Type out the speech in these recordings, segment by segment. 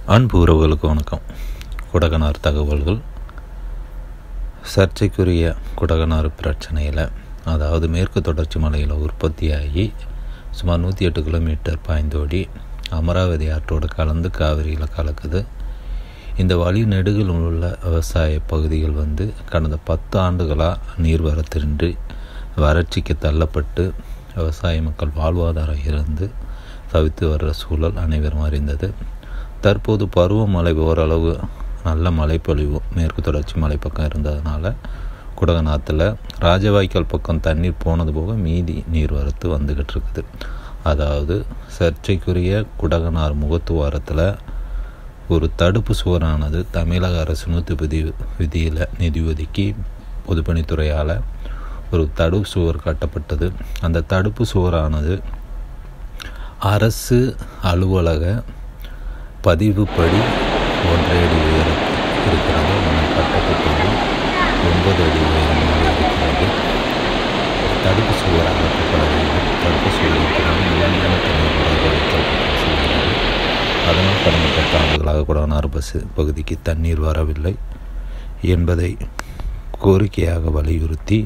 அன்பு உறவுகளுக்கு வணக்கம் குடகனார் தகவல்கள் சர்ச்சைக்குரிய குடகனார் பிரச்சனையில் அதாவது மேற்கு தொடர்ச்சி மலையில் உற்பத்தியாகி சுமார் நூற்றி எட்டு கிலோமீட்டர் பாய்ந்தோடி அமராவதி ஆற்றோடு கலந்து காவிரியில் கலக்குது இந்த வழி நெடுகில் உள்ள விவசாய பகுதிகள் வந்து கடந்த பத்து ஆண்டுகளாக நீர்வரத்தின்றி வறட்சிக்கு தள்ளப்பட்டு விவசாய மக்கள் வாழ்வாதாரம் இருந்து தவித்து வர்ற சூழல் அனைவரும் அறிந்தது தற்போது பருவமழை ஓரளவு நல்ல மழைப்பொழிவு மேற்கு தொடர்ச்சி மலை பக்கம் இருந்ததுனால குடகநாத்தில் ராஜவாய்க்கால் பக்கம் தண்ணீர் போனது போக மீதி நீர்வரத்து வந்துக்கிட்டு இருக்குது அதாவது சர்ச்சைக்குரிய குடகனார் முகத்துவாரத்தில் ஒரு தடுப்பு சுவரானது தமிழக அரசு நூற்றி விதி விதியில் நிதி ஒதுக்கி பொதுப்பணித்துறையால் ஒரு தடுப்பு சுவர் கட்டப்பட்டது அந்த தடுப்பு சுவரானது அரசு அலுவலக பதிவுப்படி ஒன்றரை அடி உயரம் இருக்கிறது மணல் கட்டப்பட்டது ஒன்பது அடி உயரமாக இருக்கிறது தடுப்பு சுவர் அகற்றப்பட வேண்டும் தடுப்பு சுவருக்கு முழுமையான தண்ணீர் வைக்கப்பட்டு செல்கிறது அதனால் கடந்த பத்து ஆண்டுகளாக குடவனார் பஸ் பகுதிக்கு தண்ணீர் வரவில்லை என்பதை கோரிக்கையாக வலியுறுத்தி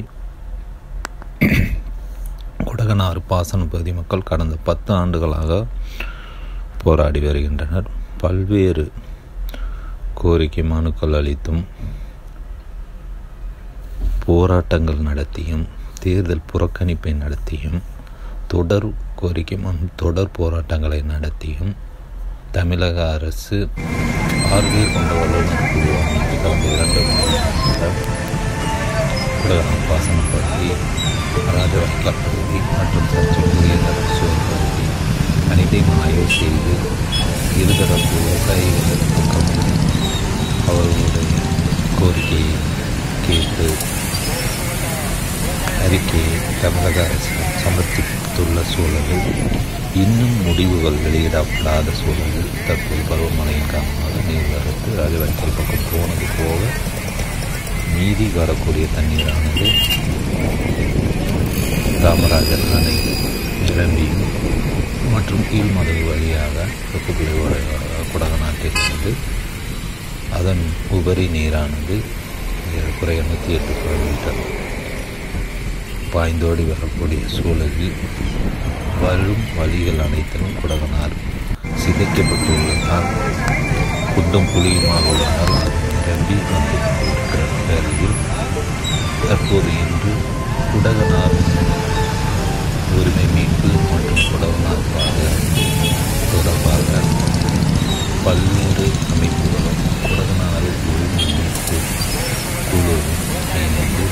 குடகனார் பாசன பகுதி மக்கள் கடந்த பத்து ஆண்டுகளாக போராடி வருகின்றனர் பல்வேறு கோரிக்கை மனுக்கள் அளித்தும் போராட்டங்கள் நடத்தியும் தேர்தல் புறக்கணிப்பை நடத்தியும் தொடர் கோரிக்கை மனு தொடர் போராட்டங்களை நடத்தியும் தமிழக அரசு ஆறு பேர் கொண்ட வல்லுநர் குழு அமைத்து கடந்த இரண்டு மாதங்களாக குடகனார் பாசன பகுதி ராஜவாய்க்கால் பகுதி மற்றும் சர்ச்சைக்குரிய சுவர் பகுதி அனைத்தையும் ஆய்வு செய்து இருதரப்பு விவசாயிகள் பக்கம் அவர்களுடைய கோரிக்கையை கேட்டு அறிக்கையை தமிழக அரசு சமர்ப்பித்துள்ள சூழலில் இன்னும் முடிவுகள் வெளியிடப்படாத சூழலில் தற்போது பருவமழையின் காரணமாக நீர்வரத்து ராஜவாய்க்கால் பக்கம் போனது போக மீதி வரக்கூடிய தண்ணீரானது காமராஜர் அணை நிரம்பியும் மற்றும் கீழ்மதகு வழியாக தொப்புக்குழி குடகநாட்டிலிருந்து அதன் உபரி நீரானது ஏறக்குறைய நூற்றி எட்டு கிலோமீட்டர் பாய்ந்தோடி வரக்கூடிய சூழலில் வரும் வழிகள் அனைத்திலும் குடகனார் சிதைக்கப்பட்டுள்ளதால் குண்டும் புளியுமாக உள்ளதால் அது நிரம்பி வந்து கொண்டிருக்கிற வேளையில் தற்போது இன்று குடகனார் உரிமை மீட்பு மற்றும் குடகனார் பாதுகாப்பு தொடர்பாக பல்வேறு அமைப்புகளும் குடகனார் உரிமை மீட்பு குழுவும் இணைந்து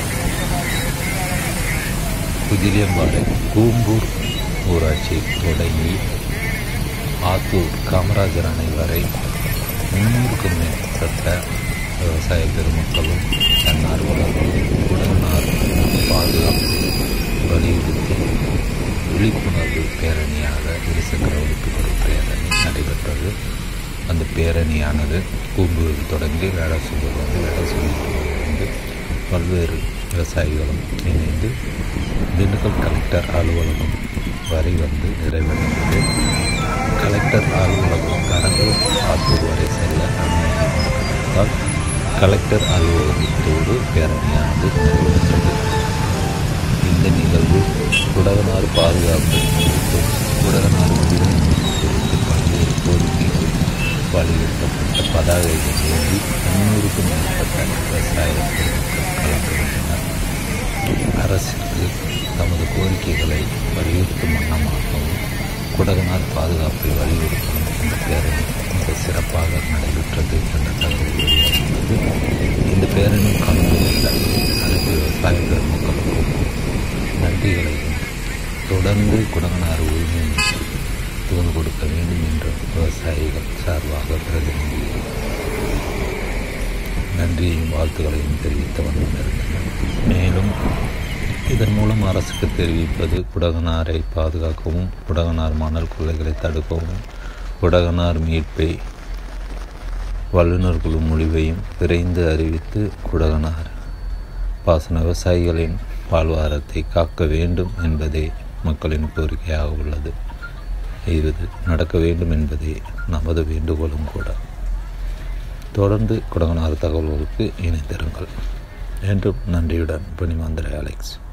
குஜிலியம்பாறை கூம்பூர் ஊராட்சி தொடங்கி ஆத்தூர் காமராஜர் அணை வரை முன்னூறுக்கும் மேற்பட்ட விவசாய பெருமக்களும் தன்னார்வலர்களும் குடனார் பாதுகாப்பு வலியுறுத்தி விழிப்புணர்வு பேரணியாக இருசக்கர விழிப்புணர்வு பேரணி நடைபெற்றது அந்த பேரணியானது கூம்பூரில் தொடங்கி வேடசூர் வந்து வேடசூரில் வந்து பல்வேறு விவசாயிகளும் இணைந்து திண்டுக்கல் கலெக்டர் அலுவலகம் வரை வந்து நிறைவடைந்தது கலெக்டர் அலுவலகம் கடந்து ஆத்தூர் வரை செல்ல அனுமதி மறுக்கப்பட்டதால் கலெக்டர் அலுவலகத்தோடு பேரணியானது நிறைவடைந்தது இந்த நிகழ்வு குடகனார் பாதுகாப்பு குறித்தும் குடகனார் உரிமை குறித்து பல்வேறு கோரிக்கைகள் வலியுறுத்தப்பட்ட பதாகைகள் ஏந்தி முன்னூறுக்கும் மேற்பட்ட விவசாய பொதுமக்கள் கலந்து கொண்டனர் அரசிற்கு தமது கோரிக்கைகளை வலியுறுத்தும் வண்ணமாகவும் குடகனார் பாதுகாப்பை வலியுறுத்தும் இந்த பேரணி மிக சிறப்பாக நடைபெற்றது என்ற தகவல் வெளியாகிறது இந்த பேரணி கலந்துள்ள அனைத்து விவசாய பெருமக்களுக்கும் நன்றிகளையும் தொடர்ந்து குடகனார் உரிமை தூது கொடுக்க வேண்டும் என்ற விவசாயிகள் சார்பாக பிரதிநிதி நன்றியையும் வாழ்த்துக்களையும் தெரிவித்த வண்ணம் இருந்தனர் மேலும் இதன் மூலம் அரசுக்கு தெரிவிப்பது குடகனாரை பாதுகாக்கவும் குடகனார் மணல் கொள்ளைகளை தடுக்கவும் குடகனார் மீட்பை வல்லுநர் குழு முடிவையும் விரைந்து அறிவித்து குடகனார் பாசன விவசாயிகளின் வாழ்வாதாரத்தை காக்க வேண்டும் என்பதே மக்களின் கோரிக்கையாக உள்ளது இது நடக்க வேண்டும் என்பதே நமது வேண்டுகோளும் கூட தொடர்ந்து குடகனாறு தகவல்களுக்கு இணைந்திருங்கள் என்றும் நன்றியுடன் பணிமாந்திர அலெக்ஸ்